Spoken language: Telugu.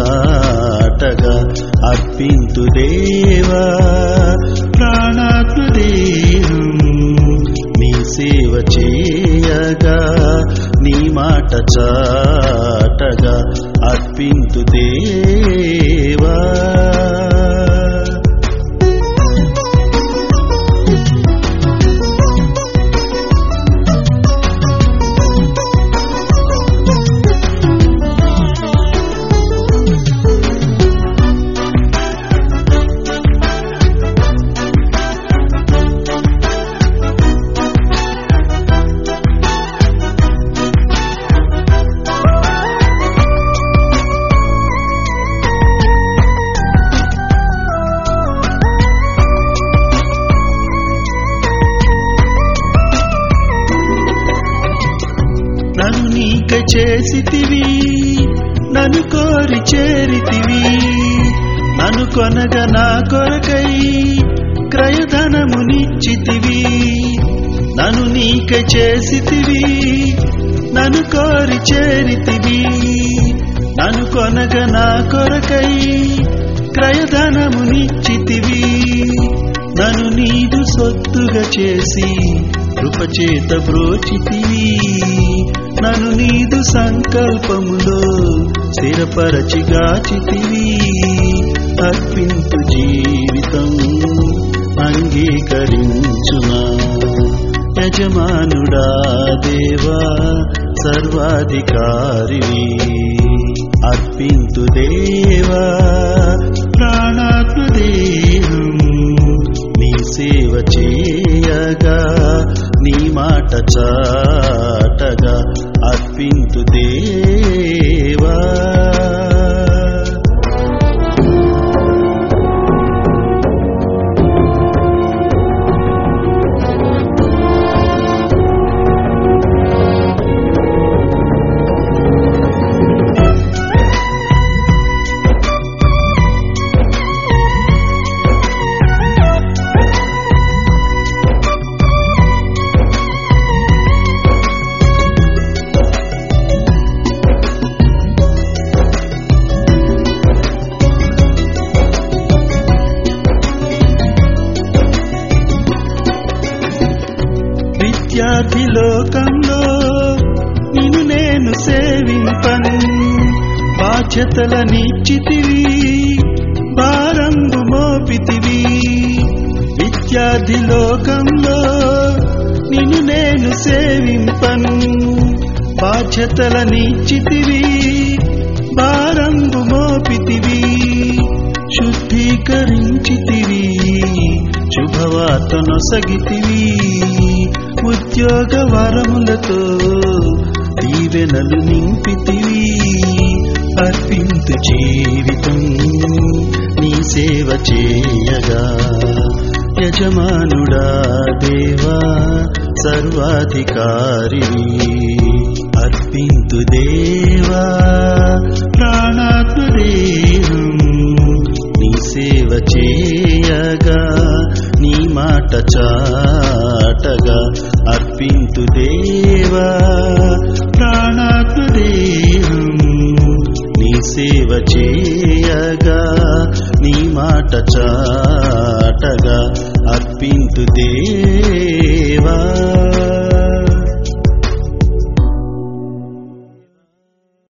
చాటగా అర్పింతు దేవా ప్రాణాత్మదేహం నీ సేవ చేయగా నీ మాట చాటగా అర్పింతు దేవా నన్ను నీక చేసితివి నన్ను కోరి చేరితివి నన్ను కొనగ నా కొరకై క్రయధనమునిచ్చితివి నన్ను నీక చేసితివి నన్ను కోరి చేరితివి నన్ను కొనగ నా కొరకై క్రయధనమునిచ్చితివి నన్ను నీదు సొత్తుగా చేసి కృపచేత బ్రోచితివి నన్ను నీదు సంకల్పములో స్థిరపరచిగాచితివి అర్పింపు జీవితం అంగీకరించునా యజమానుడా దేవా సర్వాధికారివి అర్పింతు దేవా ప్రాణాత్మదేహం నీ సేవ చేయగా నీ మాట చాటగా అర్పింతు దేవా విద్యార్థి లోకంలో నిన్ను నేను సేవింపను బాధ్యతలనిచ్చితివి భారంబు మోపితివి విద్యార్థి లోకంలో నిన్ను నేను సేవింపను బాధ్యతలనిచ్చితివి భారంబు మోపితివి శుద్ధీకరించితివి శుభవార్తనొసగితివి ఉద్యోగ వరములతో దీవెనలు నింపితివి అర్పింతు జీవితం నీ సేవ చేయగా యజమానుడా దేవా సర్వాధికారివి అర్పింతు దేవా ప్రాణాత్మదేహం నీ సేవ చేయగా నీ మాట చాటగా అర్పింతు దేవా ప్రాణాత్మదేహం నీ సేవ చేయగా నీ మాట చాటగా అర్పింతు దేవా